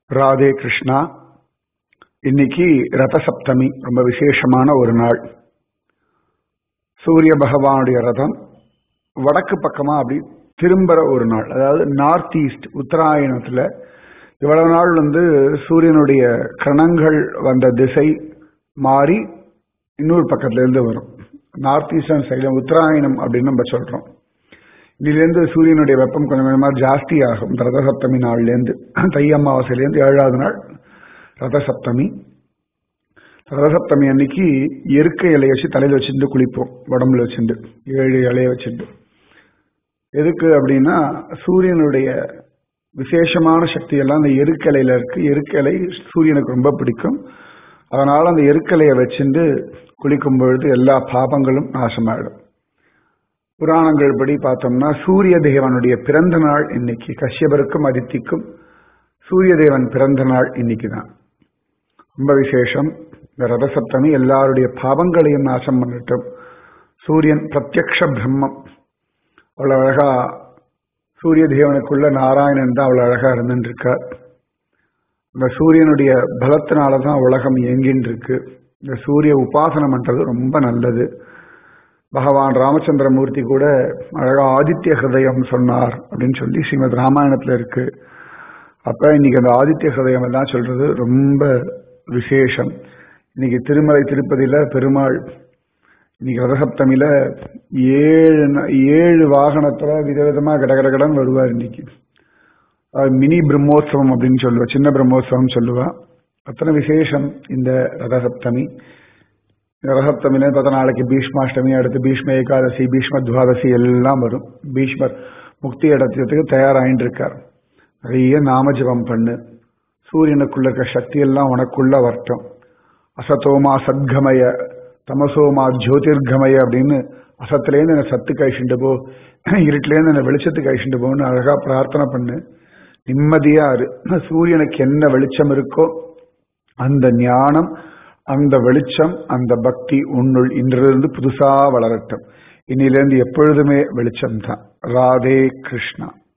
ராதே கிருஷ்ணா இன்னைக்கு ரத சப்தமி ரொம்ப விசேஷமான ஒரு நாள் சூரிய பகவானுடைய ரதம் வடக்கு பக்கமா அப்படி திரும்புற ஒரு நாள் அதாவது நார்த் ஈஸ்ட் உத்தராயணத்துல இவ்வளவு நாள் வந்து சூரியனுடைய கணங்கள் வந்த திசை மாறி இன்னொரு பக்கத்துல இருந்து வரும் நார்த் ஈஸ்டர்ன் சைடில் உத்தராயணம் அப்படின்னு நம்ம சொல்றோம் இன்னிலேருந்து சூரியனுடைய வெப்பம் கொஞ்சம் கொஞ்சமா ஜாஸ்தி ஆகும் இந்த ரத சப்தமி நாள்லேருந்து தை அமாவாசையிலேருந்து ஏழாவது நாள் ரத சப்தமி ரத சப்தமி அன்னைக்கு எருக்க இலைய வச்சு தலையில வச்சுட்டு குளிப்போம் உடம்புல வச்சுட்டு ஏழு இலைய வச்சுட்டு எதுக்கு அப்படின்னா சூரியனுடைய விசேஷமான சக்தி எல்லாம் அந்த எருக்கலையில இருக்கு எருக்கலை சூரியனுக்கு ரொம்ப பிடிக்கும் அதனால அந்த எருக்கலையை வச்சுட்டு குளிக்கும் பொழுது எல்லா பாபங்களும் நாசமாயிடும் புராணங்கள் படி பார்த்தோம்னா சூரிய தேவனுடைய பிறந்த நாள் இன்னைக்கு கஷ்யபருக்கும் அதித்திக்கும் சூரிய தேவன் பிறந்த நாள் இன்னைக்கு தான் ரொம்ப விசேஷம் இந்த ரதசப்தமி எல்லாருடைய பாவங்களையும் நாசம் பண்ணட்டும் சூரியன் பிரத்யக்ஷ பிரம்மம் அவ்வளோ அழகா சூரிய தேவனுக்குள்ள நாராயணன் தான் அவ்வளோ அழகா இருந்துட்டு இருக்கார் இந்த சூரியனுடைய பலத்தினால தான் உலகம் இயங்கின்னு இருக்கு இந்த சூரிய உபாசனம் பண்றது ரொம்ப நல்லது பகவான் ராமச்சந்திரமூர்த்தி கூட அழகா ஆதித்ய ஹிருதயம் சொன்னார் அப்படின்னு சொல்லி ஸ்ரீமத் ராமாயணத்துல இருக்கு அப்ப இன்னைக்கு அந்த ஆதித்ய ஹிருதயம் எல்லாம் சொல்றது ரொம்ப விசேஷம் இன்னைக்கு திருமலை திருப்பதியில பெருமாள் இன்னைக்கு ரதசப்தமியில ஏழு ஏழு வாகனத்துல விதவிதமா கடகடகடன் வருவார் இன்னைக்கு மினி பிரம்மோத்சவம் அப்படின்னு சொல்லுவா சின்ன பிரம்மோத்சவம் சொல்லுவா அத்தனை விசேஷம் இந்த ரதசப்தமி ரகப்தமிலே பார்த்தா நாளைக்கு பீஷ்மாஷ்டமி அடுத்து பீஷ்ம ஏகாதசி பீஷ்ம துவாதசி எல்லாம் வரும் பீஷ்மர் முக்தி இடத்துக்கு தயாராகிட்டு இருக்கார் நிறைய நாமஜபம் பண்ணு சூரியனுக்குள்ள இருக்க சக்தி எல்லாம் உனக்குள்ள வரட்டும் அசத்தோமா சத்கமய தமசோமா ஜோதிர்கமய அப்படின்னு அசத்துலேருந்து என்னை சத்து கழிச்சுட்டு போ இருட்டிலேருந்து என்னை வெளிச்சத்துக்கு கழிச்சுட்டு போன்னு அழகா பிரார்த்தனை பண்ணு நிம்மதியா இரு சூரியனுக்கு என்ன வெளிச்சம் இருக்கோ அந்த ஞானம் அந்த வெளிச்சம் அந்த பக்தி உன்னுள் இன்றிலிருந்து புதுசா வளரட்டும் இன்னிலிருந்து எப்பொழுதுமே வெளிச்சம் தான் ராதே கிருஷ்ணா